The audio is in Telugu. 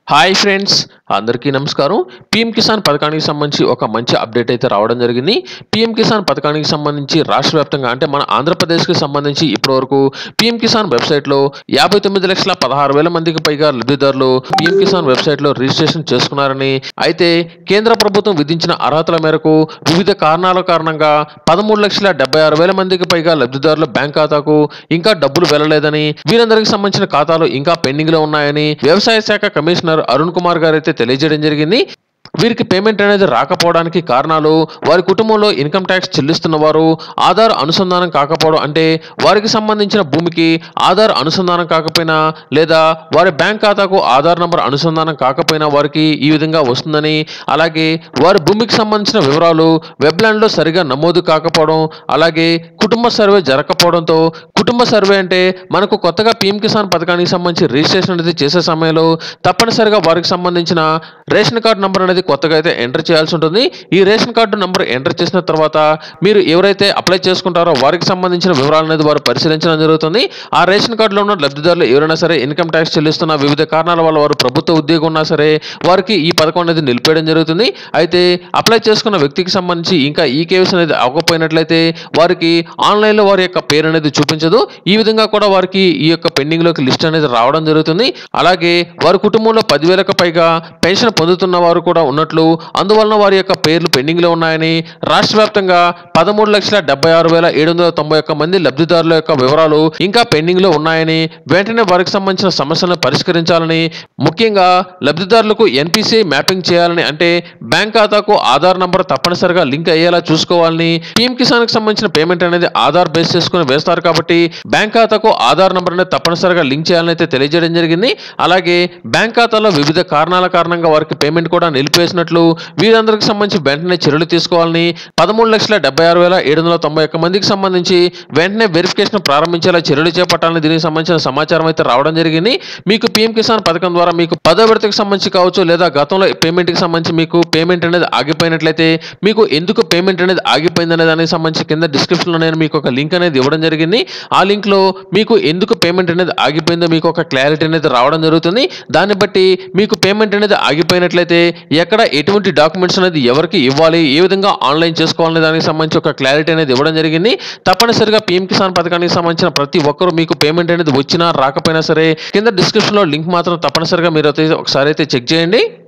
హాయ్ ఫ్రెండ్స్ అందరికీ నమస్కారం పిఎం కిసాన్ పథకానికి సంబంధించి ఒక మంచి అప్డేట్ అయితే రావడం జరిగింది పిఎం కిసాన్ పథకానికి సంబంధించి రాష్ట్ర వ్యాప్తంగా అంటే మన ఆంధ్రప్రదేశ్కి సంబంధించి ఇప్పటివరకు పిఎం కిసాన్ వెబ్సైట్లో యాభై తొమ్మిది లక్షల పదహారు వేల మందికి పైగా లబ్ధిదారులు పిఎం కిసాన్ వెబ్సైట్లో రిజిస్ట్రేషన్ చేసుకున్నారని అయితే కేంద్ర ప్రభుత్వం విధించిన అర్హతల మేరకు వివిధ కారణాల కారణంగా పదమూడు లక్షల డెబ్బై ఆరు వేల మందికి పైగా లబ్ధిదారుల బ్యాంక్ ఖాతాకు ఇంకా డబ్బులు వెళ్ళలేదని వీరందరికి సంబంధించిన ఖాతాలు ఇంకా పెండింగ్ లో ఉన్నాయని వ్యవసాయ శాఖ కమిషనర్ అరుణ్ కుమార్ గారు అయితే తెలియజేయడం జరిగింది వీరికి పేమెంట్ అనేది రాకపోవడానికి కారణాలు వారి కుటుంబంలో ఇన్కమ్ ట్యాక్స్ చెల్లిస్తున్న వారు ఆధార్ అనుసంధానం కాకపోవడం అంటే వారికి సంబంధించిన భూమికి ఆధార్ అనుసంధానం కాకపోయినా లేదా వారి బ్యాంక్ ఖాతాకు ఆధార్ నంబర్ అనుసంధానం కాకపోయినా వారికి ఈ విధంగా వస్తుందని అలాగే వారి భూమికి సంబంధించిన వివరాలు వెబ్లాండ్లో సరిగా నమోదు కాకపోవడం అలాగే కుటుంబ సర్వే జరగకపోవడంతో కుటుంబ సర్వే అంటే మనకు కొత్తగా పీఎం కిసాన్ పథకానికి సంబంధించి రిజిస్ట్రేషన్ అనేది చేసే సమయంలో తప్పనిసరిగా వారికి సంబంధించిన రేషన్ కార్డు నంబర్ అనేది కొత్తగా అయితే ఎంటర్ చేయాల్సి ఉంటుంది ఈ రేషన్ కార్డు నంబర్ ఎంటర్ చేసిన తర్వాత మీరు ఎవరైతే అప్లై చేసుకుంటారో వారికి సంబంధించిన వివరాలు అనేది వారు పరిశీలించడం జరుగుతుంది ఆ రేషన్ కార్డులో ఉన్న లబ్ధిదారులు ఎవరైనా సరే ఇన్కమ్ ట్యాక్స్ చెల్లిస్తున్న వివిధ కారణాల వల్ల వారు ప్రభుత్వ ఉద్యోగం ఉన్నా సరే వారికి ఈ పథకం అనేది నిలిపేయడం జరుగుతుంది అయితే అప్లై చేసుకున్న వ్యక్తికి సంబంధించి ఇంకా ఈ కేవీసీ అనేది అవ్వకపోయినట్లయితే వారికి ఆన్లైన్లో వారి యొక్క పేరు అనేది చూపించదు ఈ విధంగా కూడా వారికి ఈ యొక్క పెండింగ్లోకి లిస్ట్ అనేది రావడం జరుగుతుంది అలాగే వారి కుటుంబంలో పదివేలకు పైగా పెన్షన్ పొందుతున్న వారు కూడా ఉన్నట్లు అందువలన వారి యొక్క పేర్లు పెండింగ్లో ఉన్నాయని రాష్ట్ర వ్యాప్తంగా పదమూడు లక్షల డెబ్బై ఆరు వేల ఏడు వందల తొంభై ఒక్క మంది లబ్ధిదారుల యొక్క వివరాలు ఇంకా పెండింగ్లో ఉన్నాయని వెంటనే వారికి సంబంధించిన సమస్యలను పరిష్కరించాలని ముఖ్యంగా లబ్ధిదారులకు ఎన్పిసిఐ మ్యాపింగ్ చేయాలని అంటే బ్యాంక్ ఖాతాకు ఆధార్ నంబర్ తప్పనిసరిగా లింక్ అయ్యేలా చూసుకోవాలని పీఎం కిసాన్ కి సంబంధించిన పేమెంట్ అనేది ఆధార్ బేస్ చేసుకుని వేస్తారు కాబట్టి బ్యాంక్ ఖాతాకు ఆధార్ నంబర్ అనేది తప్పనిసరిగా లింక్ చేయాలని అయితే తెలియజేయడం జరిగింది అలాగే బ్యాంక్ ఖాతాలో వివిధ కారణాల కారణంగా వారికి పేమెంట్ కూడా నిలిపేసినట్లు వీరందరికి సంబంధించి వెంటనే చర్యలు తీసుకోవాలని పదమూడు లక్షల డెబ్బై ఆరు వేల ఏడు వందల తొంభై ఒక్క మందికి సంబంధించి వెంటనే వెరిఫికేషన్ ప్రారంభించేలా చర్యలు చేపట్టాలని దీనికి సంబంధించిన సమాచారం అయితే రావడం జరిగింది మీకు పీఎం కిసాన్ పథకం ద్వారా మీకు పదో విడతకు సంబంధించి కావచ్చు లేదా గతంలో పేమెంట్కి సంబంధించి మీకు పేమెంట్ అనేది ఆగిపోయినట్లయితే మీకు ఎందుకు పేమెంట్ అనేది ఆగిపోయింది అనే దానికి సంబంధించి కింద డిస్క్రిప్షన్లో నేను మీకు ఒక లింక్ అనేది ఇవ్వడం జరిగింది ఆ లింక్లో మీకు ఎందుకు పేమెంట్ అనేది ఆగిపోయిందో మీకు ఒక క్లారిటీ అనేది రావడం జరుగుతుంది దాన్ని బట్టి మీకు పేమెంట్ అనేది ఆగిపోయినట్లయితే ఎక్కడ ఎటువంటి డాక్యుమెంట్స్ అనేది ఎవరికి ఇవ్వాలి ఏ విధంగా ఆన్లైన్ చేసుకోవాలనే దానికి సంబంధించి ఒక క్లారిటీ అనేది ఇవ్వడం జరిగింది తప్పనిసరిగా పీఎం కిసాన్ పథకానికి సంబంధించిన ప్రతి ఒక్కరూ మీకు పేమెంట్ అనేది వచ్చినా రాకపోయినా సరే కింద డిస్క్రిప్షన్లో లింక్ మాత్రం తప్పనిసరిగా మీరు అయితే ఒకసారి అయితే చెక్ చేయండి